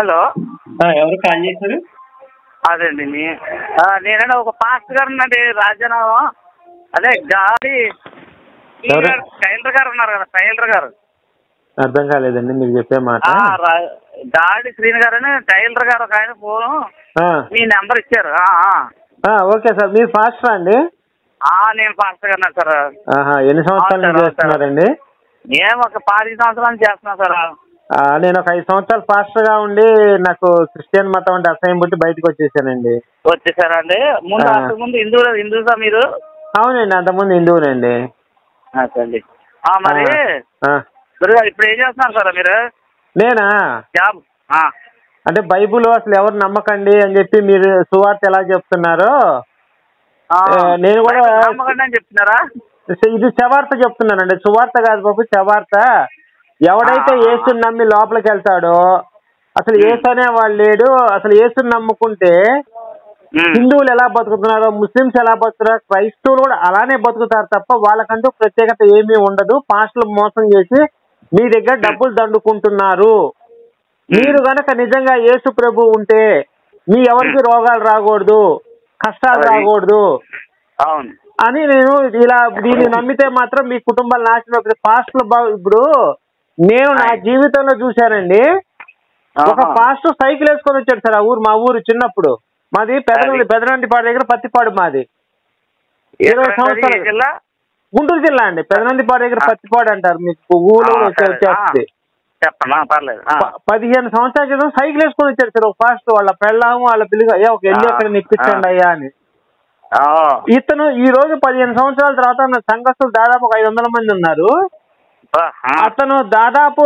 Hello ఆ, ఎవరు call చేశారు అదండి నే- ఆ, నేనండి ఒక పాస్టర్ గారు అండి రాజారావు అదే గాడి ఎవరు? టైలర్ గారు ఉన్నారు కదా టైలర్ గారు అర్థం కాలేదండి మీరు చెప్పే మాట ఆ, రా- గాడి శ్రీని గారు అని టైలర్ గారు ఒక ఆయన ఫోన్ ఆ, మీ నెంబర్ ఇచ్చారు ఆ, ఆ. ఆ, ఓకే సార్ మీరు ఫాస్టరా అండి ఆ, నేను పాస్టర్ గారు సార్ ఆహా ఎన్ని సంవత్సరాల అవును సార్, నుంచి అవును సార్. చేస్తున్నారండి మేము ఒక పాతిక సంవత్సరాలు చేస్తున్నాం సార్ ఆ, నేను ఒక ఐదు సంవత్సరాలు ఫాస్టర్ గా ఉండి నాకు క్రిస్టియన్ మతం అంటే అసహ్యం పుట్టి బయటకు వచ్చేసానండి వచ్చేసారా అండి ముందు ఆ. అంతకు ముందు హిందూ హిందూసా మీరు అవునండి అంతకుముందు హిందువునండి ఆ, సరే ఆ, మరి ఆ, మరి ఇప్పుడు ఏం చేస్తున్నారు సార్ మీరు నేనా జాబ్ ఆ. అంటే బైబుల్ అసలు ఎవరు నమ్మకండి అని చెప్పి మీరు సువార్త ఎలా చెప్తున్నారో ఆ. ఏ, నేను కూడా- నమ్మకండి అని చెప్తున్నారా ఇది శవార్త చెప్తున్నానండి సువార్త కాదు బాబు శవార్త ఎవడైతే ఆ. యేసుని నమ్మి లోపలికి వెళ్తాడో అసలు యేసు అనేవాడు లేడు అసలు యేసుని నమ్ముకుంటే ఉమ్. హిందువులు ఎలా బతుకుతున్నారో ముస్లిమ్స్ ఎలా బతుకుతున్నారో క్రైస్తవులు కూడా అలానే బతుకుతారు తప్ప వాళ్ళకంటూ ప్రత్యేకత ఏమీ ఉండదు పాస్టర్లు మోసం చేసి మీ దగ్గర డబ్బులు దండుకుంటున్నారు మీరు గనక నిజంగా యేసు ప్రభు ఉంటే మీ ఎవరికి రోగాలు రాకూడదు కష్టాలు అది. రాకూడదు అవును అని నేను ఇలా దీన్ని నమ్మితే మాత్రం మీ కుటుంబాలు నాశనం అయిపోతాయి పాస్టర్లు బా- ఇప్పుడు నేను నా జీవితంలో చూశానండి ఒక ఆహా. పాస్టర్ సైకిల్ వేసుకొని వచ్చాడు సార్ ఆ ఊరు మా ఊరు చిన్నప్పుడు మాది పెదనంది పెదనందిపాడు దగ్గర పత్తిపాడు మాది ఇరవై ఎక్కడండి? సంవత్సరాలు. ఏ జిల్లా గుంటూరు జిల్లా అండి పెదనందిపాడు దగ్గర పత్తిపాడు అంటారు మీకు ఊళ్ళో ఆ, సరే. వచ్చేస్తుంది చెప్పండి ఆ, పర్లేదు ఆ. ప- పదిహేను సంవత్సరాల క్రితం సైకిల్ వేసుకొని వచ్చాడు సార్ ఒక పాస్టర్ వాళ్ళ పెళ్ళాము వాళ్ళ పిల్లగా అయ్యా ఒక వెళ్ళి ఆ, అక్కడ నిప్పించండి ఆ. అయ్యా అని ఆ. ఇతను ఈ రోజు పదిహేను సంవత్సరాల తర్వాత నా సంఘస్థులు దాదాపు ఒక ఐదు వందల మంది ఉన్నారు ఆ, ఆ. అతను దాదాపు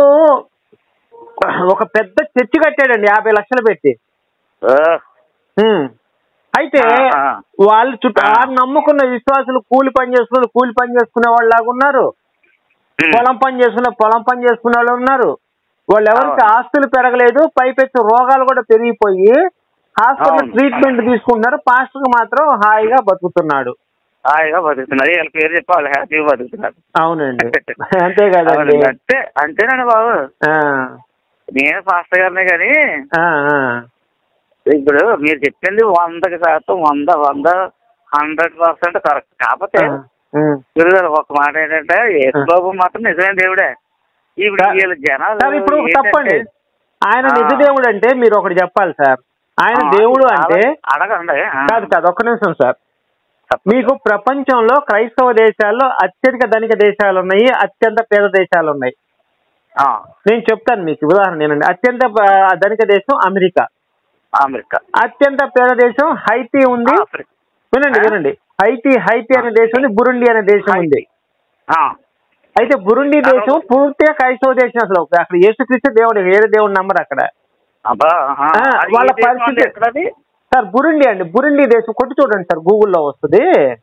ఒక పెద్ద చర్చి కట్టాడండి యాభై లక్షలు పెట్టి ఆ. హ్మ్. అయితే ఆ, ఆ. వాళ్ళు చుట్టూ ఆ. ఆ నమ్ముకున్న విశ్వాసులు కూలి పని చేసుకున్న కూలి పని చేసుకునే వాళ్ళు లాగా ఉన్నారు ఉమ్. పొలం పని చేసుకున్న పొలం పని చేసుకునే వాళ్ళు ఉన్నారు వాళ్ళు ఎవరికి అవును. ఆస్తులు పెరగలేదు పైపెచ్చు రోగాలు కూడా పెరిగిపోయి హాస్పిటల్ అవును. ట్రీట్మెంట్ తీసుకుంటున్నారు పాస్టర్ మాత్రం హాయిగా బతుకుతున్నాడు హాయిగా బతుకుతున్నారు వీళ్ళ పేరు చెప్పి వాళ్ళు హ్యాపీగా బతుకుతున్నారు అవునండి అంతే కదండి అవునండి, అంతే అంతేనండి బాబు ఆ, నేను పాస్టర్ గారినే కానీ ఆ, ఆ. ఇప్పుడు మీరు చెప్పింది వందకి శాతం వంద వంద హండ్రెడ్ పర్సెంట్ కరెక్ట్ కాకపోతే ఆ, ఉమ్. గురుగారు ఒక మాట ఏంటంటే యేసుబాబు మాత్రం నిజమైన దేవుడే ఇప్పుడు సార్- వీళ్ళ జనాలు సార్ ఇప్పుడు ఏంటంటే- తప్పండి ఆయన ఆ. నిజ దేవుడు అంటే మీరు ఒకటి చెప్పాలి సార్ ఆయన ఆ, దేవుడు అంటే అడగండి ఆ. కాదు కాదు ఒక్క నిమిషం సార్ తప్ప- మీకు ప్రపంచంలో క్రైస్తవ దేశాల్లో అత్యధిక ధనిక దేశాలు ఉన్నాయి అత్యంత పేద దేశాలు ఉన్నాయి ఆ, నేను చెప్తాను మీకు ఉదాహరణ నేనండి అత్యంత ఆ, ధనిక దేశం అమెరికా అమెరికా అత్యంత పేద దేశం హైతీ ఉంది ఆఫ్రికా వినండి ఆ? వినండి హైతీ హైతీ అనే దేశం ఉంది బురుండి అనే దేశం ఉంది ఆ, అయితే బురుండి దేశం పూర్తిగా క్రైస్తవ దేశం అసలు అక్కడ యేసుక్రీస్తు దేవుడు వేరే దేవుడు నమ్మరు అక్కడ అబ్బా ఆహా. ఆ, అది వాళ్ళ ఏ దేశం పరిస్థితి- అండి ఎక్కడది సార్ బురుండి అండి బురుండి దేశం కొట్టి చూడండి సార్ గూగుల్లో వస్తుంది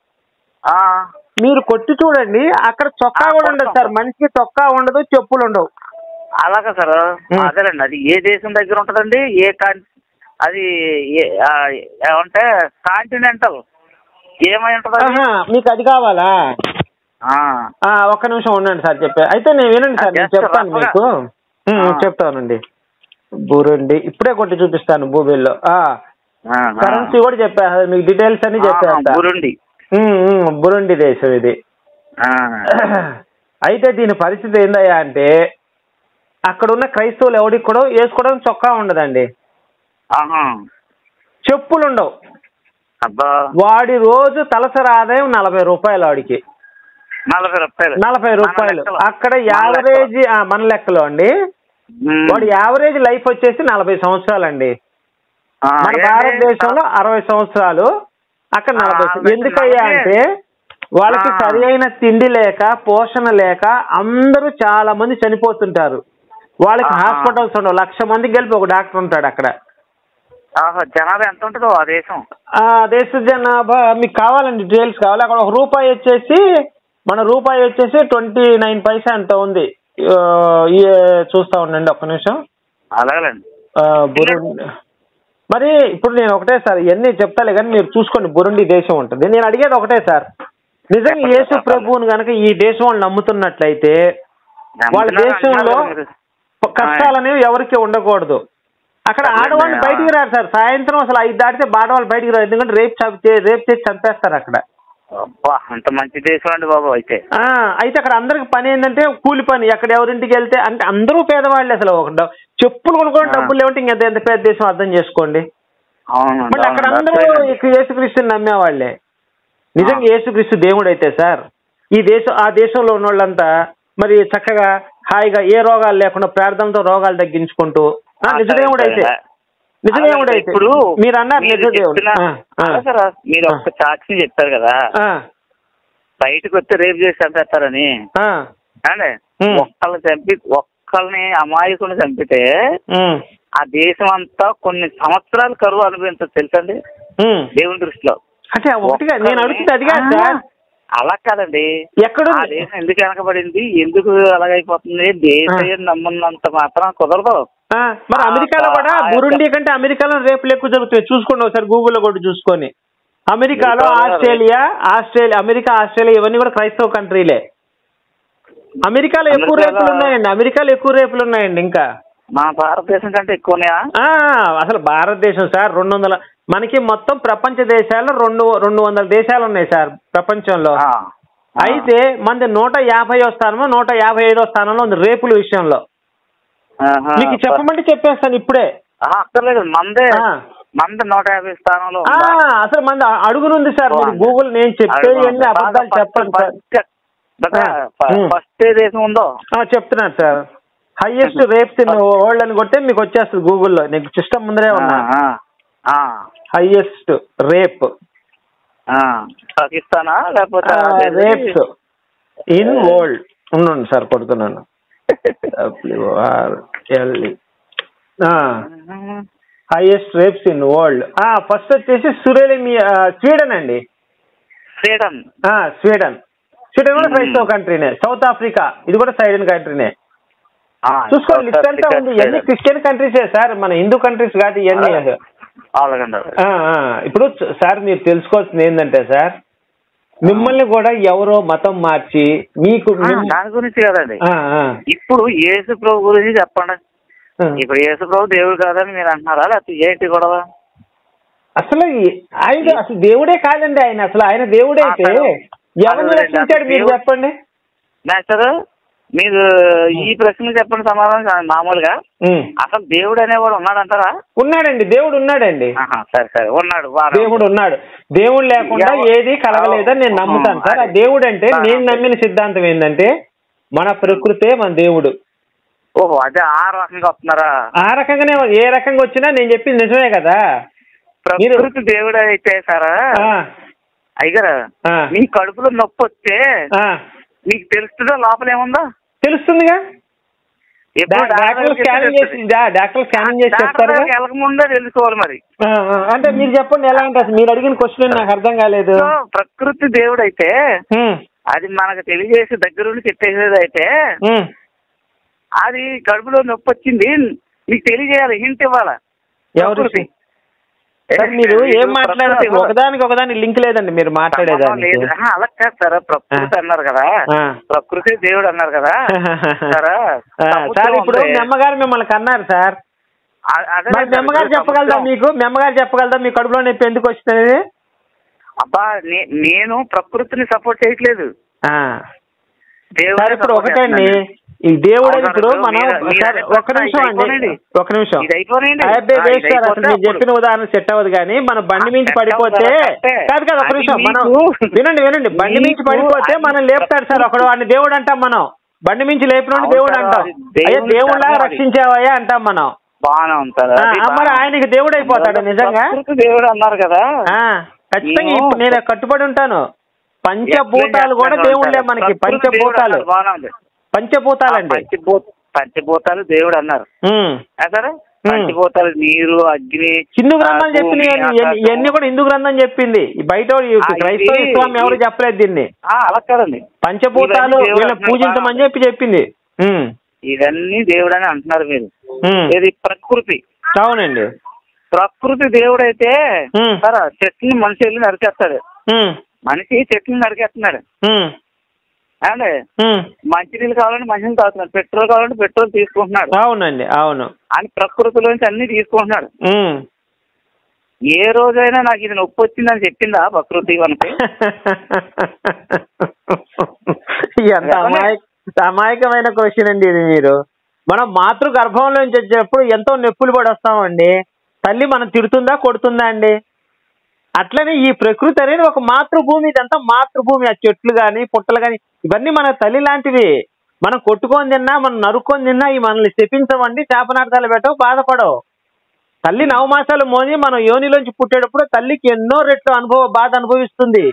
ఆ, మీరు కొట్టి చూడండి అక్కడ చొక్కా ఆ, కూడా ఉండదు కొడతాం. సార్ మనిషికి చొక్కా ఉండదు చెప్పులు ఉండవు అలాగా సార్ ఉం. అదేనండి అది ఏ దేశం దగ్గర ఉంటుందండి ఏ కాన్ అది ఏ- ఆ, ఏమంటే కాంటినెంటల్ ఏమై ఉంటుంది అది? ఆహా, మీకు అది కావాలా ఆ, ఆ, ఒక్క నిమిషం ఉండండి సార్ చెప్పే అయితే నేను వినండి సార్ నేను Just చెప్తాను rough గా. మీకు ఉం, ఆ. చెప్తానండి బురుండి ఇప్పుడే కొట్టి చూపిస్తాను గూగుల్లో ఆ, ఆ. కరెన్సీ కూడా చెప్పా మీకు డీటెయిల్స్ అన్ని ఆ, చెప్పేస్తా బురుండి ఉం, ఉం, బురుండి దేశం ఇది ఆ, అయితే దీని పరిస్థితి ఏందయ్యా అంటే అక్కడ ఉన్న క్రైస్తవులు ఎవరికి కూడా వేసుకోవడం చొక్కా ఉండదండి ఆహా. చెప్పులు ఉండవు అబ్బా వాడి రోజు తలసరి ఆదాయం నలభై రూపాయలు వాడికి నలభై రూపాయలు నలభై మన రూపాయలు లెక్కలో. అక్కడ మన యావరేజ్ ఆ, మన లెక్కలో అండి లెక్కలో. ఉం. వాడి యావరేజ్ లైఫ్ వచ్చేసి నలభై సంవత్సరాలండి ఆ, మన ఏంటి? భారతదేశంలో అరవై సంవత్సరాలు అక్కడ ఆ, నలభై అరవై ఎందుకయ్యా సంవత్సరాలు. అంటే వాళ్ళకి ఆ. సరి అయిన తిండి లేక పోషణ లేక అందరూ చాలా మంది చనిపోతుంటారు వాళ్ళకి ఆహా. హాస్పిటల్స్ ఉండవు లక్ష మందికి కలిపి ఒక డాక్టర్ ఉంటాడు అక్కడ ఆహా, జనాభా ఎంత ఉంటుందో ఆ దేశం ఆ దేశ జనాభా మీకు కావాలండి డీటెయిల్స్ కావాలి అక్కడ ఒక రూపాయి వచ్చేసి మన రూపాయి వచ్చేసి ట్వంటీ నైన్ పైసా ఎంత ఉంది ఆ, ఈ చూస్తా ఉండండి ఒక్క నిమిషం అలాగేనండి ఆ, బురుండి మరి ఇప్పుడు నేను ఒకటే సార్ ఇవన్నీ చెప్తాలే కానీ మీరు చూసుకోండి బురుండి దేశం ఉంటుంది నేను అడిగేది ఒకటే సార్ నిజంగా యేసు ప్రభువుని కనుక ఈ దేశం వాళ్ళు నమ్ముతున్నట్లయితే వాళ్ళ నమ్ముతున్నారు దేశంలో అంటున్నారు మీరు. కష్టాలు అనేవి ఎవరికి ఉండకూడదు అక్కడ సర్లేండి, ఆడవాళ్ళు ఆ. బయటికి రారు సార్ సాయంత్రం అసలు ఐదు దాటితే ఆడవాళ్ళు బయటికి రారు ఎందుకంటే రేపు చంపి రేపు చేసి చంపేస్తారు అక్కడ అబ్బా అంత మంచి దేశం అండి బాబు అయితే ఆ, అయితే అక్కడ అందరికి పని ఏంటంటే కూలి పని అక్కడ ఎవరింటికి వెళ్తే అంటే అందరూ పేదవాళ్ళే అసలు ఒక డ- చెప్పులు కొనుక్కోవడం ఆ. డబ్బులు లేవంటే ఇంకెంత ఎంత పెద్ద దేశం అర్థం చేసుకోండి అవును మళ్ళీ అక్కడ అందరూ ఇక యేసుక్రీస్తుని నమ్మేవాళ్ళే నిజంగా యేసుక్రీస్తు దేవుడు అయితే సార్ ఈ దేశం ఆ దేశంలో ఉన్న వాళ్ళంతా మరి చక్కగా హాయిగా ఏ రోగాలు లేకుండా ప్రార్థనతో రోగాలు తగ్గించుకుంటూ ఆ, నిజ దేవుడు అయితే నిజ దేవుడు అయితే ఇప్పుడు మీరు అన్నారు నిజ మీరు దేవుడు చెప్తున్న- ఆ, ఆ, అదే సార్ మీరు ఒక్క సాక్షి చెప్పారు కదా ఆ, బయటకు వస్తే రేపు చేసి చంపేస్తారని ఆ, అండి ఉమ్. ఒక్కళ్ళని చంపి ఒక్కళ్ళని అమాయకుని చంపితే ఉమ్, ఆ దేశం అంతా కొన్ని సంవత్సరాలు కరువు అనుభవించదు తెలుసండి ఉమ్. దేవుని దృష్టిలో అంటే ఒకటిగా నేను ఒక్కళ్ళని- అడుగుతుంది అదిగా ఆ, సార్ అలా కాదండి ఎక్కడ ఆ దేశం ఎందుకు వెనకబడింది ఎందుకు అలాగైపోతుంది దేశం నమ్మున్నంత మాత్రం కుదరదు ఆ, మరి ఆ, అమెరికాలో కూడా ఆ, బురుండి కంటే అమెరికాలో రేపులు ఎక్కువ జరుగుతాయి చూసుకోండి ఒకసారి గూగుల్లో కూడా చూసుకొని అమెరికాలో అమెరికాలో ఆస్ట్రేలియా ఆస్ట్రేలియా అమెరికా ఆస్ట్రేలియా ఇవన్నీ కూడా క్రైస్తవ కంట్రీలే అమెరికాలో ఎక్కువ అమెరికాలో- రేపులు ఉన్నాయండి అమెరికాలో ఎక్కువ రేపులు ఉన్నాయండి ఇంకా మన భారతదేశం కంటే ఎక్కువనే ఆ అసలు భారతదేశం సార్ రెండు వందల మనకి మొత్తం ప్రపంచ దేశాల్లో రెండు రెండు వందల దేశాలు ఉన్నాయి సార్ ప్రపంచంలో అయితే మనది నూట యాభైవ స్థానమో నూట యాభై ఐదో స్థానంలో ఉంది రేపుల విషయంలో మీకు చెప్పమంటే చెప్పేస్తాను ఇప్పుడే అక్కర్లేదు మందే ఆ. మంది నూట యాభై స్థానంలో ఆ, ఉందా? అసలు మన అడుగునుంది సార్ మీరు గూగుల్ నేను చెప్పే అడుగు. అన్ని అబద్ధాలు బాగా చెప్పండి సార్ ఫస్ట్- బాగా ఆ. ఫ- ఉమ్. ఫస్ట్ ఏ దేశం ఉందో ఆ, చెప్తున్నాను sir highest rapes in world అని కొడితే మీకు వచ్చేస్తుంది గూగుల్లో నీకు సిస్టమ్ ముందరే ఉన్నా ఆ, ఆ, హైయెస్ట్ రేప్ ఆ. పాకిస్తానా లేకపోతే రేప్స్ ఇన్ వరల్డ్ ఉండండి సార్ కొడుతున్నాను డబ్ల్యూఆర్ఎల్ఈ highest rapes in world first వచ్చేసి సురేలిమి స్వీడన్ అండి స్వీడన్ ఆ, స్వీడన్ స్వీడన్ కూడా మ్మ్. క్రైస్తవ కంట్రీనే సౌత్ ఆఫ్రికా ఇది కూడా సైడన్ కంట్రీనే ఆ, చూసుకోండి లిస్ట్ అంతా ఉంది ఇవన్నీ స్వీడన్. క్రిస్టియన్ కంట్రీసే సార్ మన హిందూ కంట్రీస్ కాదు ఇవన్నీ అలాగండి ఆ, ఆ, ఇప్పుడు చ- సార్ మీరు తెలుసుకోవాల్సింది ఏంటంటే సార్ మిమ్మల్ని కూడా ఎవరో మతం మార్చి మీకు ఆ, మిమ్- దాని గురించి కదండి ఆ, ఆ, ఇప్పుడు యేసు ప్రభు గురించి చెప్పండి ఆ. ఇప్పుడు యేసు ప్రభు దేవుడు కాదని మీరు అంటున్నారా లేకపోతే ఏంటి గొడవ అసలు ఈ- ఆయన అసలు దేవుడే కాదండి ఆయన అసలు ఆయన దేవుడే అయితే ఆ, సరే. ఎవరిని అదే, రక్షించాడు మీరు దేవుడు- చెప్పండి మాస్టర్ మీరు ఈ ప్రశ్న చెప్పండి సమాధానం కాదు మామూలుగా ఉమ్. అసలు దేవుడు అనేవాడు ఉన్నాడంటారా ఉన్నాడండి దేవుడు ఉన్నాడండి ఆహా, సరే సరే ఉన్నాడు బాగా దేవుడు ఉన్నాడు దేవుడు లేకుండా ఎవ- ఏది కలగలేదని నేను నమ్ముతాను సార్ ఆ దేవుడు అంటే ఆ. నేను నమ్మిన సిద్ధాంతం ఏంటంటే మన ప్రకృతే మన దేవుడు ఓహో అదే ఆ రకంగా వస్తున్నారా ఆ రకంగానే ఏ రకంగా వచ్చినా నేను చెప్పింది నిజమే కదా మీరు- ప్రకృతి దేవుడు అయితే సారా ఆ, అయ్యగారు ఆ, మీ కడుపులో నొప్పి వస్తే ఆ, మీకు తెలుస్తుందా లోపల ఏముందో తెలుస్తుందిగా ఎప్పుడు డా- డాక్టర్ స్కానింగ్ చేసి డా- డాక్టర్ స్కానింగ్ చేసి చెప్తారుగా వెళ్ళక ముందే తెలుసుకోవాలి మరి ఆ, ఆ, అంటే మీరు చెప్పండి ఎలా అంటే అసలు మీరు అడిగిన క్వశ్చన్ నాకు అర్థం కాలేదు సో ప్రకృతి దేవుడు అయితే ఉమ్, అది మనకు తెలియజేసి దగ్గరుండి చెప్పేసేది అయితే ఉమ్. అది కడుపులో నొప్పి వచ్చింది మీకు తెలియజేయాలి హింట్ ఇవ్వాలా ఎవరు ప్రకృతి. సార్ మీరు ఏం ప్రకృతి మాట్లాడారు ఇవ్వాలి. ఒకదానికి ఒకదానికి లింక్ లేదండి మీరు సంబంధం మాట్లాడేదానికి లేదు ఆహా, అలా కాదు సార్ ప్రకృతి ఆ. అన్నారు కదా ఆ. ప్రకృతి దేవుడు అన్నారు కదా సార్ ఆ, సముద్రం సార్ ఇప్పుడు ఉంది. మీ అమ్మగారు మిమ్మల్ని కన్నారు సార్ అ- అదే మరి మీ సార్, అమ్మగారు ఇప్పుడు చెప్పగలదా సముద్రం. మీకు మీ అమ్మగారు చెప్పగలదా మీ కడుపులో నొప్పి ఎందుకు వచ్చింది అబ్బా నే- నేను ప్రకృతిని సపోర్ట్ చేయట్లేదు ఆ. దేవుడిని సార్ ఇప్పుడు support ఒకటండి చేస్తున్నాను. ఈ దేవుడు అవునా, ఇప్పుడు ఇప్పుడు మనం మీరు- మీరు సార్ అనే ఒక్క నిమిషం ప్రశ్న అండి అయిపోయినండి. ఒక్క నిమిషం ఇది అయిపోయినండి. అదే ఆ, వేస్ట్ ఇది సార్ అసలు అయిపోతే మీరు అప్పుడు- చెప్పిన ఉదాహరణ సెట్ అవ్వదు కానీ మనం బండి ఆ, మించి set పడిపోతే అవ్వదు, కరెక్టే. కాదు కాదు ఒక్క అది నిమిషం మనం మీకు- వినండి వినండి బండి మించి మీకు పడిపోతే అది మనం లేపుతాడు సార్ ఒకడు వాడిని దేవుడు అంటాం మనం బండి మించి లేపినోడు అవును దేవుడు సార్, అంటాం అది దేవుని అయ్యా దేవుళ్ళ ధర్మం అది. రక్షించావయ్యా అంటాం మనం బాగానే ఉంటారు ఆ, అది ఆ, మరి బాగానే ఆయనకి దేవుడు అయిపోతాడు నిజంగా ప్రకృతి దేవుడు అన్నారు కదా ఆ, ఖచ్చితంగా నేను- ఇప్పుడు నేను కట్టుబడి ఉంటాను పంచభూతాలు కూడా ఎట్లా దేవుళ్ళే ఉంటారు? మనకి ప్రకృతి దేవుడు పంచభూతాలు అన్నారు, బాగానే ఉంది పంచభూతాలండి పంచభూ పంచభూతాలు దేవుడు అన్నారు ఉమ్. ఆ సరే పంచభూతాలు నీరు అగ్ని హిందూ గ్రంథం ఆ, చెప్పింది భూమి, ఇవన్నీ- ఆకాశం. ఇవన్నీ కూడా హిందూ గ్రంథం చెప్పింది ఈ బయట వాడు ఈ ఆ, ఇది- క్రైస్తవ ఇస్లాం ఎవరు చెప్పలేదు దీన్ని ఆ, అలా కాదండి పంచభూతాలు ఇవన్నీ దేవుడు వీళ్ళని అంటున్నాడు పూజించమని బాగా. చెప్పి చెప్పింది ఉమ్, ఇవన్నీ దేవుడు అని అంటున్నారు మీరు ఉమ్. ఇది ప్రకృతి అవునండి ప్రకృతి దేవుడు అయితే ఉమ్, సరే చెట్టుని మనిషి వెళ్ళి నరికేస్తాడు ఉమ్, మనిషి చెట్టుని నరికేస్తున్నాడు ఉమ్. అండి ఉమ్. మంచినీళ్ళు కావాలంటే మంచినీళ్ళు తాగుతున్నాడు పెట్రోల్ కావాలంటే పెట్రోల్ తీసుకుంటున్నాడు అవునండి అవును అని ప్రకృతిలోంచి అన్ని తీసుకుంటున్నాడు ఉమ్. ఏ రోజైనా నాకు ఇది నొప్పి వచ్చిందని చెప్పిందా ప్రకృతి మనకి ఎంత అమాయక అమాయకమైన క్వశ్చన్ అండి ఇది మీరు మనం మాతృ గర్భంలోంచి వచ్చేటప్పుడు ఎంతో నొప్పులు పడి వస్తామండి తల్లి మనం తిడుతుందా కొడుతుందా అండి అట్లనే ఈ ప్రకృతి అనేది ఒక మాతృభూమి ఇదంతా మాతృభూమి ఆ చెట్లు కానీ పుట్టలు కానీ ఇవన్నీ మన తల్లి లాంటివి మనం కొట్టుకొని తిన్నా మనం నరుక్కొని తిన్నా ఈ మనల్ని శపించవండి శాపనార్థాలు పెట్టవు బాధపడవు తల్లి నవమాసాలు మోని మనం యోనిలోంచి పుట్టేటప్పుడు తల్లికి ఎన్నో రెట్లు అనుభవ బాధ అనుభవిస్తుంది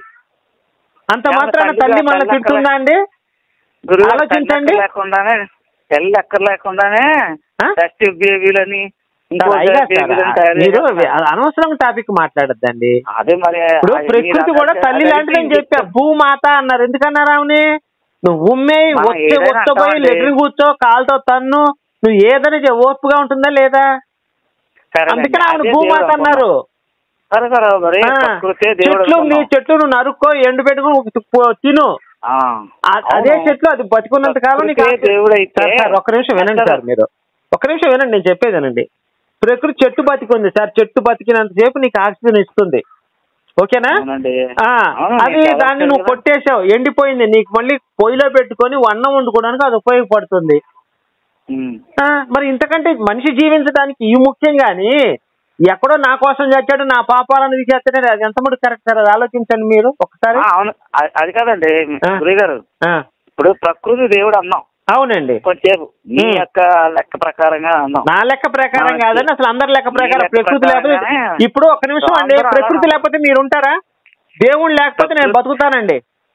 అంత ఏమన్నా మాత్రాన తల్లి- తల్లి మనల్ని తల్లి తిడుతుందా అండి గురువు ఆలోచించండి. లేకుండానే తెల్ల ఎక్కర్ లేకుండానే ఆ? టెస్ట్ బేబీలని ఇంకో సార్, అయ్యగారు సార్, బేబీలని తయారు మీరు చేస్తారు. అనవసరం టాపిక్ మాట్లాడద్దండి అదే మరి ఇప్పుడు అది ప్రకృతి మీరు కూడా అదే- తల్లి అదే లాంటిదని ఇది చెప్పా భూమాత అన్నారు ఎందుకన్నారు ఆమెని నువ్వు ఉమ్మే మనం వచ్చే ఏదైనా వచ్చపోయి అంటామండి. లెటర్ కూర్చో కాలుతో తన్ను నువ్వు ఏదైనా చే- ఓర్పుగా ఉంటుందా లేదా సరేనండి. అందుకని ఆమెను అదే భూమాత దేవుడు అన్నారు సరే సరే మరి ఆ, ప్రకృతే దేవుడు చెట్లు నీ అనుకున్నాం. చెట్లు నువ్వు నరుక్కో ఎండు పెట్టుకుని పో- తిను ఆ, ఆ- అదే అవును. చెట్లు అది బతికున్నంత కాలం నీకు ప్రకృతే ఆక్సి- దేవుడు అయితే సార్, సార్, ఒక్క నిమిషం వినండి సార్ మీరు ఒక్క నిమిషం వినండి నేను చెప్పేదేనండి ప్రకృతి చెట్టు బతికుంది సార్ చెట్టు బతికినంత సేపు నీకు ఆక్సిజన్ ఇస్తుంది ఓకేనా అవునండి ఆ, అవును, అది నీకు దాన్ని అవసరం నువ్వు కదా. కొట్టేశావు ఎండిపోయింది నీకు మళ్ళీ పొయ్యిలో పెట్టుకొని అన్నం వండుకోవడానికి అది ఉపయోగపడుతుంది ఉమ్. ఆ, మరి ఇంతకంటే మనిషి జీవించడానికి ఇవి ముఖ్యం గాని ఎక్కడో నా కోసం చచ్చాడు నా పాపాలను తీసేస్తాడే అది ఎంత మటుకు కరెక్ట్ సార్ అది ఆలోచించండి మీరు ఒకసారి ఆ, అవును అ- అది కాదండి ఆ. గురి గారు ఆ, ఇప్పుడు ప్రకృతి దేవుడు అన్నాం అవునండి కొంచెంసేపు మీ ఉమ్. యొక్క లెక్క ప్రకారంగా అన్నాం నా లెక్క ప్రకారం మనకి- కాదండి అసలు అందరి లెక్క మీ ప్రకారం లెక్క ప్రకృతి లేకపోతే ప్రకారంగానే ఇప్పుడు ఒక నిమిషం అండి అందరూ ప్రకృతి అలా- లేకపోతే మీరు ఉంటారా దేవుడు లేకపోతే నేను బతుకుతానండి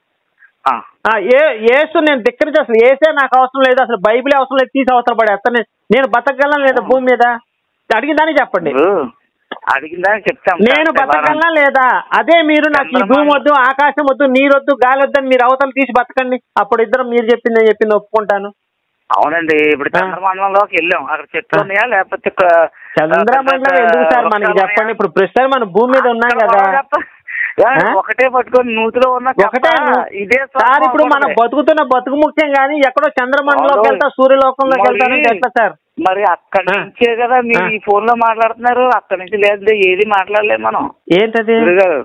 ఆ, ఆ, ఏ ఏసు నేను ధిక్కరించి అసలు ఏసే నాకు అవసరం లేదు అసలు బైబిల్ అవసరం లేదు తీసి అవసరం పడేస్తాను నేను బతకగలను లేదా భూమి మీద అడిగిందని చెప్పండి ఇప్పుడు అడిగిన దానికి చెప్తాం నేను కరెక్టే, బతకగలనా లేదా అదే మీరు నాకు ఈ భూమి వద్దు ఆకాశం వద్దు నీరు వద్దు గాలి వద్దని మీరు అవతల తీసి బతకండి అప్పుడు ఇద్దరం మీరు చెప్పింది నేను చెప్పింది ఒప్పుకుంటాను అవునండి ఇప్పుడు ఆ. చంద్రమండలంలోకి వెళ్ళాం అక్కడ చెట్లు ఆ. ఉన్నాయా లేకపోతే ఒక- చంద్రమండలం ఎందుకు సార్ మనకి వృక్షాలు చెప్పండి ఉన్నాయా? ఇప్పుడు ప్రస్తుతం మన భూమి మీద ఉన్నాం అక్కడ కదా మనం చెప్ప- ఏమండి, ఆ? ఒకటే పట్టుకొని నూతిలో ఉన్న ఒకటే కప్ప ను- ఇదే సార్ ఇప్పుడు మనం స్వర్గం బతుకుతున్న బతుకు ముఖ్యం కానీ ఎక్కడో చంద్రమండలంలోకి అవును. వెళ్తా సూర్యలోకంలోకి మరి- వెళ్తానని చెప్తా సార్ మరి అక్కడి ఆ. నుంచే కదా మీరు ఆ. ఈ ఫోన్ లో మాట్లాడుతున్నారు అక్కడి నుంచి లేదు ఏది మాట్లాడలేదు మనం ఏంటది గురుగారు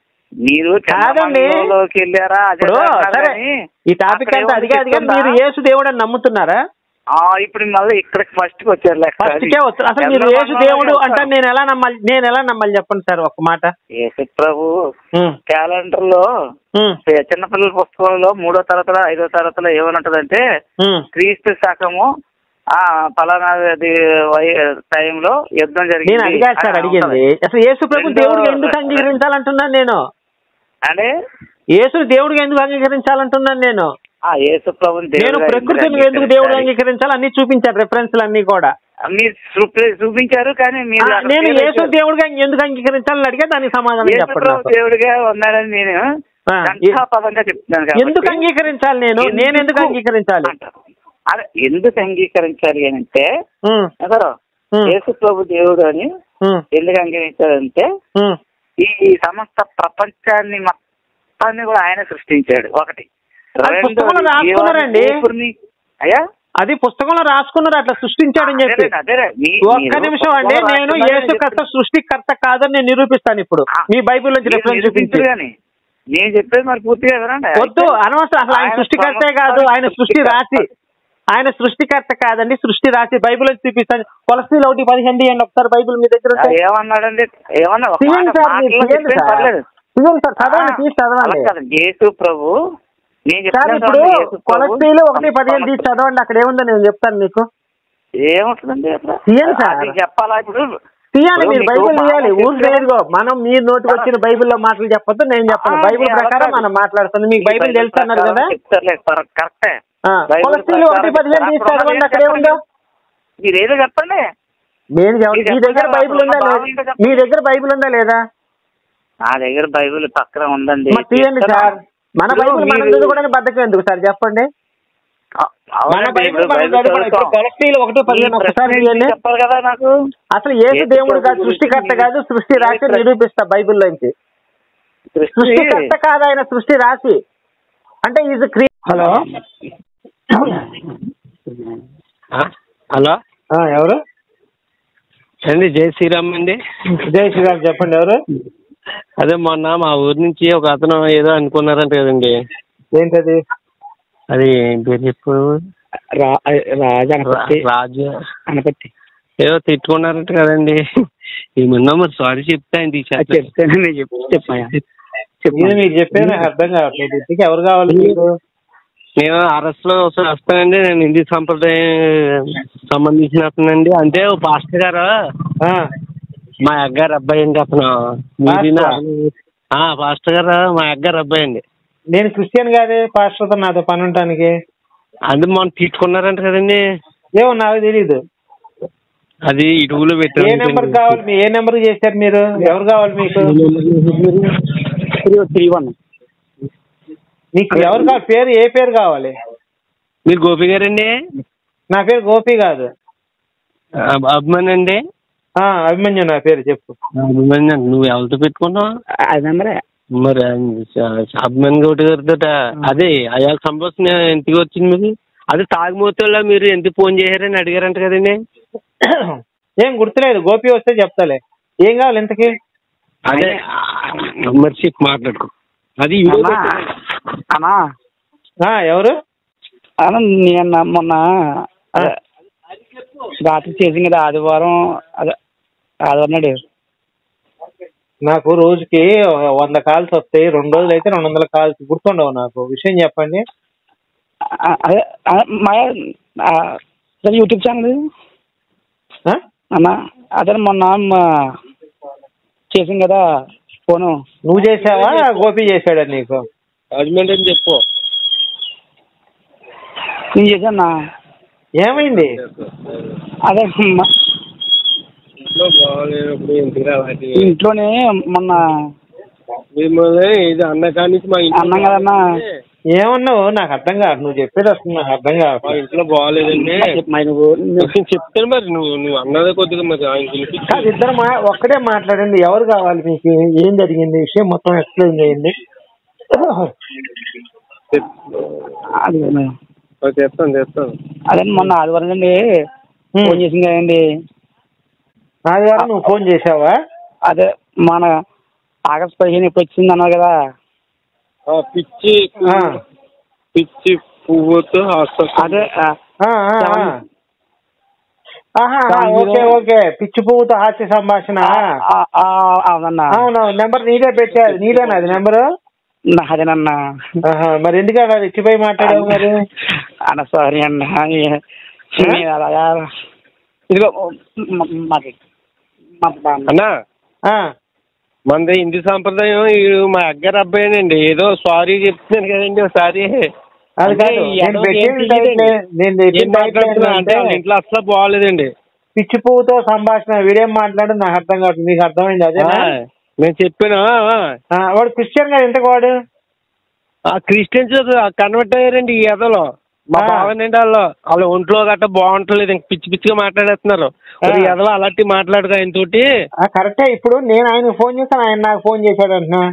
మీరు కాదండి. చంద్రమండలంలోకి వెళ్ళారా అదే ఇప్పుడు అంటున్నారు సరే కానీ ఈ టాపిక్ అక్కడ అంతా అది ఏమో కాదు కానీ చెప్తుందా? మీరు యేసు దేవుడు అని నమ్ముతున్నారా ఆ, ఇప్పుడు మళ్ళీ ఇక్కడికి ఫస్ట్ కి వచ్చారు లెక్క ఫస్ట్ కే వస్తారు అసలు మీరు యేసు దేవుడు అంటే నేను ఎలా నమ్మాలి నేను ఎలా నమ్మాలి చెప్పండి సార్ ఒక మాట యేసు ప్రభు ఉమ్, క్యాలెండర్ లో ఉమ్, చిన్నపిల్లల పుస్తకంలో మూడో తరగతిలో ఐదో తరగతిలో ఏమనుంటదంటే ఉమ్. క్రీస్తు శకము ఆ ఫలానా అది వై- టైంలో యుద్ధం జరిగింది నేను అది కాదు సార్ అని అడిగింది ఉంటది. అసలు యేసు ప్రభు రెండో- దేవుడికి ఎందుకు అంగీకరించాలంటున్నాను నేను అంటే యేసుని దేవుడికి ఎందుకు అంగీకరించాలంటున్నాను నేను ఆ యేసు ప్రభుని నేను దేవుడిగా ప్రకృతిని ఎందుకు ఎందుకు దేవుడు అంగీకరించాలి? అంగీకరించాలి అన్ని చూపించారు రెఫరెన్స్లు అన్ని కూడా మీరు చూపి- చూపించారు కానీ మీరు ఆ, అక్కడ నేను పేరు యేసు వేశారు. దేవుడిగా ఎందుకు అంగీకరించాలని అడిగా దానికి సమాధానం యేసు చెప్పండి ప్రభు నాకు. దేవుడిగా ఉన్నాడని నేను ఆ, సంఖ్యాపదంగా చెప్తున్నాను కాబట్టి ఎందుకు అంగీకరించాలి నేను నేను ఎందుకు అంగీకరించాలి అంటారు. అదే ఎందుకు అంగీకరించాలి అని అంటే ఉమ్, ఎవరు ఉమ్, యేసు ప్రభు దేవుడు అని ఉమ్, ఎందుకు అంగీకరించాడంటే ఉమ్. ఈ సమస్త ప్రపంచాన్ని మొత్తాన్ని కూడా ఆయన సృష్టించాడు ఒకటి అది రెండోది పుస్తకంలో రాసుకున్నారండి. జీవాన్ని అయ్యా అది పుస్తకంలో రాసుకున్నారు అట్లా సృష్టించాడని చెప్పి అదేలే, అదేలే. మీ- ఒక్క మీరు నిమిషం అండి పుస్తకంలో నేను రాసుకున్నారని యేసుకర్త చెప్తున్నా. సృష్టికర్త కాదని నేను నిరూపిస్తాను ఇప్పుడు ఆ, మీ బైబిల్ నుంచి మీరు రెఫరెన్స్ చూపించి నిరూపించరు కానీ నేను చెప్పేది మరి పూర్తిగా వినండి వద్దు అయితే అనవసరం అసలు ఆయన ఆయన సృష్టికర్తే సమస్త కాదు ఆయన సృష్టి రాసి సృష్టికర్త. ఆయన సృష్టికర్త కాదండి సృష్టి రాసి బైబిల్ నుంచి చూపిస్తాను కొలస్ట్రీల్ ఒకటి పదిహేను ఇవ్వండి ఒకసారి బైబిల్ మీ దగ్గర ఆ, ఉంటే. ఏమన్నాడండి ఏమన్నా ఒక తీయండి మాట సార్ మీరు మాటల్లో తీయండి చెప్తే సార్ పర్లేదు తీయండి సార్ చదవండి ఆ, తీసి అలా చదవండి కాదు. యేసు ప్రభు నేను సార్ చెప్తున్నాను ఇప్పుడు చూడండి, యేసు ప్రభు కొలస్ట్రీల్ ఒకటి పదిహేను తీసి చదవండి అక్కడ ఏముందో నేను చెప్తాను మీకు ఏముంటుందండి అట్లా? తీయండి సార్. అది చెప్పాలా ఇప్పుడు తీయాలి ఇప్పుడు మీరు మీకు బైబిల్ మాట తీయాలి ఊరు చెప్తే- లేదుగో మనం మీ నోటికి వచ్చిన బైబిల్లో మాటలు చెప్పొద్దు నేను చెప్పను ఆ, బైబిల్ నేను ప్రకారం అలా మనం మాట్లాడుతుంది మీకు ఈ బైబిల్ తెలుసు అన్నారు ప్రకారం కదా చెప్తారులే, కర- కరెక్టే ఆ, బైబిల్ కొలస్ట్రీల్ ఒకటి ప్రకారం పదిహేను తీసి అక్కడ చదవండి ఉన్నది అక్కడ ఏముందో మీరు ఏదో చెప్పండి నేను చెప్- మీరు మీ దగ్గర చెప్పండి, బైబిల్ ఉందా అక్కడ లేదా? బాగుంటే చెప్పండి. మీ దగ్గర బైబిల్ ఉందా లేదా నా దగ్గర బైబిల్ పక్కన ఉందండి మరి తీయండి చెప్తాను. సార్ మన ఇప్పుడు బైబిల్ మనం మీరు- చదువుకోవడానికి బద్దకం ఎందుకు సార్ చెప్పండి ఆ, అవునండి, మన బైబిల్ ఇప్పుడు మనం బైబిల్ చదువుకోవడం ఇప్పుడు చదువుతాం. కొలస్ట్రీల్ ఒకటి పదిహేను ఈ ఒకసారి ప్రశ్న తీయండి చెప్పాలి కదా నాకు అసలు ఏసు యేసు దేవుడు కాదు ప్రభు సృష్టికర్త గురించి కాదు సృష్టి ఏ రాసి ప్రశ్న- నిరూపిస్తా బైబిల్లోంచి సృష్టి సృష్టికర్త కాదు ఆయన సృష్టి రాసి అంటే ఇది క్రీ హలో ఆ, హలో ఎవరు అండి జై శ్రీరామ్ అండి జై శ్రీరామ్ చెప్పండి ఎవరు అదే మొన్న మా ఊరి నుంచి ఒక అతను ఏదో అనుకున్నారంట కదండి ఏంటది అది ఏం పేరు చెప్పు రాజు అనపత్తి రా- రాజు అనపత్తి ఏదో తిట్టుకున్నారంట కదండి ఏమన్నా మరి సారీ చెప్తే ఆయన అది తీసేస్తారు. చెప్తానండి చెప్పు చెప్పాయా ఇది మీకు చెప్పేది నాకు అర్థం కావట్లేదు ఇంటికి ఎవరు కావాలి మీకు నేను అరెస్ట్ లో ఒకసారి వస్తానండి నేను హిందీ సంప్రదాయం సంబంధించిన అతనండి అంటే ఓ పాస్టర్ గారు ఆ, మా అగ్గారు అబ్బాయి అండి అతను మీదిన ఆ, పాస్టర్ గారు మా అగ్గారు అబ్బాయి అండి నేను క్రిస్టియన్ కాదే పాస్టర్తో నాతో పని ఉండటానికి అది మొన్న తిట్టుకున్నారంట కదండి ఏమో నాకు తెలీదు అది ఇటువలో ఏ నెంబర్ పెట్టారు కావాలి మీ ఏ నెంబర్ చేశారు మీరు ఎవరు కావాలి మీకు త్రీ త్రీ వన్ మీకు ఎవరు కావాలి పేరు ఏ పేరు కావాలి మీరు గోపి గారండి నా పేరు గోపి కాదు అబ్- అభిమాని అండి ఆ, అభిమన్యు నా పేరు చెప్పు అభిమాని అండి నువ్వు ఎవరితో పెట్టుకున్నావు అది నెంబరే మరి ఆ- అభిమాని గౌటి గారితో అదే అయాల సంభాషణ ఇంటికి వచ్చింది మీకు అది తాగుమూతల్లో మీరు ఎందుకు ఫోన్ చేశారని అడిగారంట కదండి ఏం గుర్తులేదు గోపి వస్తే చెప్తాలే ఏం కావాలి ఇంతకి అదే మరి చెప్పి మాట్లాడుకో అది వీడియో అన్నా పెట్టారు. అన్నా ఆ, ఎవరు అన్న నేను మొన్న అదే రాత్రి చేసింది కదా ఆదివారం అదే ఆదివారం నాడు నాకు రోజుకి వంద కాల్స్ వస్తాయి రెండు రోజులు అయితే రెండు వందల కాల్స్ గుర్తుండవు నాకు విషయం చెప్పండి ఆ, అదే ఆ, మా ఆ, అదే యూట్యూబ్ ఛానల్ ఆ? అన్న అదే మొన్న మా చేసింది కదా ఫోను నువ్వు చేసావా గోపి చేశాడా నీకు రాజమండ్రి అని చెప్పు నేను చేశాను ఏమైంది అదే మ- ఇంట్లో బాగాలేనప్పుడు ఎందుకు రావాలి ఇంట్లోనే మొన్న మిమ్మల్ని ఇది అన్న కాడి నుంచి మా ఇంట్లో అన్నం కదన్నా ఏమన్నావు నాకు అర్థం కాదు నువ్వు చెప్పేది అసలు నాకు అర్థం మా కాదు ఇంట్లో బాగాలేదండి మరి నువ్వు నేను చెప్తాను మరి నువ్వు నువ్వు అన్నదే కొద్దిగా మరి ఆయన కాదు పిలిపించి ఇద్దరు మా ఒక్కడే మాట్లాడండి ఎవరు కావాలి మీకు ఏం జరిగింది విషయం మొత్తం ఎక్స్ప్లెయిన్ చేయండి అది చెప్తాను చెప్తాను అదే మొన్న ఆదివారం అండి ఫోన్ చేసింది కదండి ఆదివారం నువ్వు ఫోన్ చేసావా అదే మన ఆగస్ట్ పదిహేను ఎప్పుడు వచ్చింది అన్నారు కదా ఆ, పిచ్చి ఆ. పిచ్చి పువ్వుతో హాస్టల్ అదే ఆ, ఆ, ఆ, ఆ. ఆహా ఆ, ఓకే ఓకే పిచ్చి పువ్వుతో హాస్య సంభాషణ ఆ, ఆ, అవునన్నా అవునవును నెంబర్ నీదే పెట్టారు నీదేనా అది నెంబరు నా- అదేనన్నా ఆహా, మరి ఎందుకన్నా రెచ్చిపోయి మాట్లాడావు మరి అన్న సారీ అన్న ఏ- నేను అలాగా ఇదిగో మ- మాది మా- మా- అన్నా ఆ, మనది హిందూ సాంప్రదాయం ఈడు మా అగ్గారు అబ్బాయినండి ఏదో సారీ చెప్తున్నాను కదండి ఒకసారి అది అంటే కాదు ఈ నేను ఎడవ పెట్టిన ఏం టైటిల్ తెలియదండి. నేను ఏం పెట్టిన మాట్లాడుతున్నా టైటిల్ అంటే వాళ్ళ ఏంటంటే ఇంట్లో అసలు బాగాలేదండి పిచ్చి పువ్వుతో సంభాషణ వీడేం మాట్లాడు నాకు అర్థం కాదు మీకు అర్థమైంది అదేనా ఆ, నేను చెప్పాను ఆ, ఆ. ఆ, వాడు క్రిస్టియన్ గా ఎంత వాడు ఆ క్రిస్టియన్స్ కన్వర్ట్ అయ్యారండి ఈ ఎదలో మా ఆ. బావనండి వాళ్ళు వాళ్ళ ఒంట్లో గట్ట బాగుంటలేదు ఇంక పిచ్చి పిచ్చిగా మాట్లాడేస్తున్నారు ఆ. ఎదలో అలాంటి మాట్లాడక ఆయన తోటి ఆ, కరెక్టే ఇప్పుడు నేను ఆయన ఫోన్ చేశాను ఆయన నాకు ఫోన్ చేశాడు అంటున్నా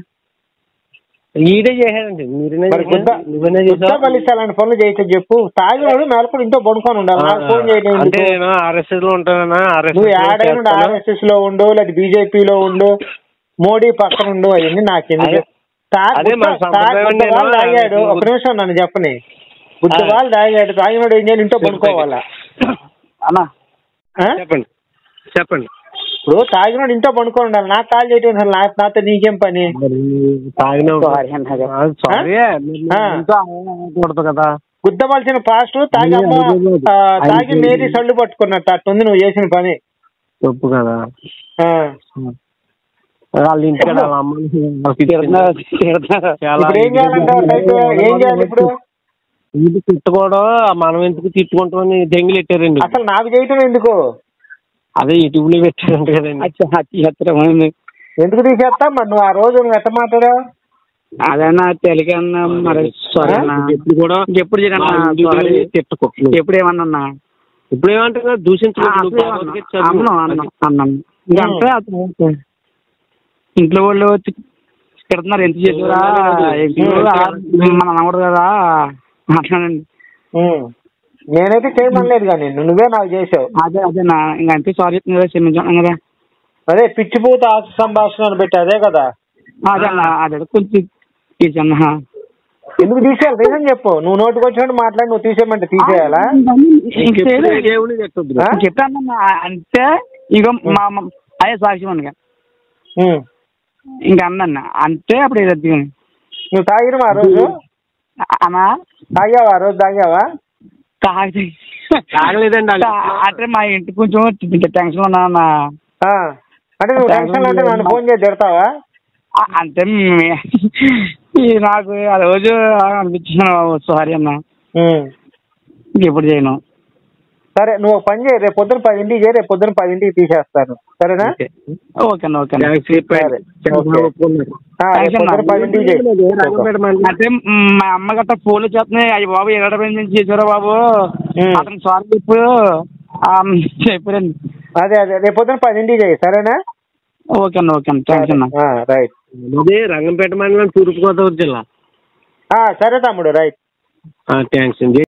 ఈడే చేశాడండి మీరేనే మరి గుద్ద చేశారా? నువ్వేనే గుద్ద చేశావా? పలిస్తే అలాంటి పనులు చేయొచ్చు చెప్పు తాగినోడు మేలప్పుడు ఇంట్లో పడుకొని ఉండాలి నాకు ఫోన్ చేయడం అంటే ఎందుకు? నేను ఆర్ఎస్ఎస్ లో ఉంటానన్నా ఆర్ఎస్ఎస్ నువ్వు ఏడైనా ఆర్ఎస్ఎస్ లో ఉండు లేదా బీజేపీలో ఉండు మోడీ పక్కన ఉండు అవన్నీ నాకెందుకు అదే- తా- అదే మన గుద్ద- సంప్రదాయం తా- గుద్ద నేను వాళ్ళు తాగాడు గుద్ద- ఒక నిమిషం నన్ను చెప్పని బుద్ధ ఆ. వాళ్ళు తాగాడు తాగినోడు ఏం చేయాలి ఇంట్లో పడుకోవాలా అన్న ఆ? చెప్పండి చెప్పండి ఇప్పుడు తాగినోడు ఇంట్లో పడుకొని ఉండాలి నాకు కాల్ చేయటం అసలు నా నాతో నీకేం పని మరి తాగిన సారీ అన్న అదే. సారీ ఆ. ఇంట్లో ఆగకూడదు కదా గుద్దవలసిన పాస్ట్ తాగి అమ్మ ఆ, తాగి మేరీ సళ్ళు పట్టుకున్నట్టు అట్టుంది నువ్వు చేసిన పని తప్పు కదా ఆ. వాళ్ళ ఇంటికి వాళ్ళ అమ్మని వాళ్ళకి తిడుతున్నా ఇచ్చింది. తిడుతున్నా చాలా ఇప్పుడు ఏం చేయాలంటావు అయితే ఏం చేయాలి ఇప్పుడు ఇది తిట్టుకోవడం మనం ఎందుకు తిట్టుకుంటామని దెంగిలు పెట్టారండి అసలు నాకు చేయటం ఎందుకు అదే యూట్యూబ్ లో పెట్టారంట కదండి అచ్చా హత్య హత్య ఉంది. ఎందుకు తీసేస్తా మరి నువ్వు ఆ రోజు నువ్వు ఎట్ట మాట్లాడావు అదన్నా తెలుగు అన్న మరి సారీ అన్న ఎప్పుడు కూడా ఎప్పుడు చేయనన్నా మా ఇంటికి సారీ తిట్టుకో ఎప్పుడు ఏమన్నా ఇప్పుడు ఏమంటారు దూషించకూడదు భగవద్గీత చదువు. అన్నాను అన్నాను అన్నాను ఇంకంటే అతను ఇంట్లో వాళ్ళు వచ్చి తిడుతున్నారు ఎంత చేసారా మన అనకూడదు కదా మాట్లాడండి ఉమ్. నేనైతే చేయమనలేదు కానీ నువ్వే నాకు చేసావు అదే అదే నా ఇంకా అంతే సారీ చెప్తున్నా కదా క్షమించాను కదా అదే పిచ్చిపూత ఆశ సంభాషణ అని పెట్టి అదే కదా అదే అన్న అదే కొంచెం తీసన్న ఎందుకు తీసేయాలి రీజన్ చెప్పు నువ్వు నోటికి వచ్చినట్టు మాట్లాడి నువ్వు తీసేయమంటే తీసేయాలా ఇంకెప్పుడు ఏ దేవుని చెప్పొద్దు ఆ? చెప్పాను అంటే ఇంకో మా మా- అదే సాక్ష్యం అనగా ఉమ్. ఇంకా అన్న అంటే అప్పుడు ఏదో దిగను. నువ్వు తాగినవా ఆ రోజు అన్నా తాగావా ఆ రోజు తాగావా తాగి తాగలేదండి వాళ్ళు. అంటే మా ఇంటి కొంచెం టెన్షన్ ఉన్నా అన్న ఆ. అంటే నువ్వు టెన్షన్ లో ఉంటే నన్ను ఫోన్ చేసి తిడతావా ఆ- అంటే మే- ఈ నాకు ఆ రోజు అనిపించాను సారీ అన్న ఉమ్. ఇంకెప్పుడు చేయను సరే నువ్వు ఒక పని చేయి రేపు పొద్దున పదింటికి చేయి రేపు పొద్దున పదింటికి తీసేస్తాను సరేనా ఓకే. ఓకే అన్న ఓకే అన్న థాంక్స్ చెప్పాడు. సరే. చాలా ఓకే. ఒప్పుకున్నారు. ఆ, రేపు పొద్దున పదింటికి చేయి రంగంపేట మండలం. అంటే మా అమ్మ గట్ట ఫోన్లు చేస్తున్నాయి అయ్యి బాబు ఎక్కడ నుంచి చేసారా బాబు ఉమ్. అతను సారీ చెప్పు ఆ, చెప్పారండి అదే అదే రేపు పొద్దున పదింటికి చేయి సరేనా ఓకే అన్న ఓకే అన్న థ్యాంక్స్ అన్న ఆ, రైట్ అదే రంగంపేట మండలం తూర్పుగోదావరి జిల్లా ఆ, సరే తమ్ముడు రైట్ థ్యాంక్స్ అండి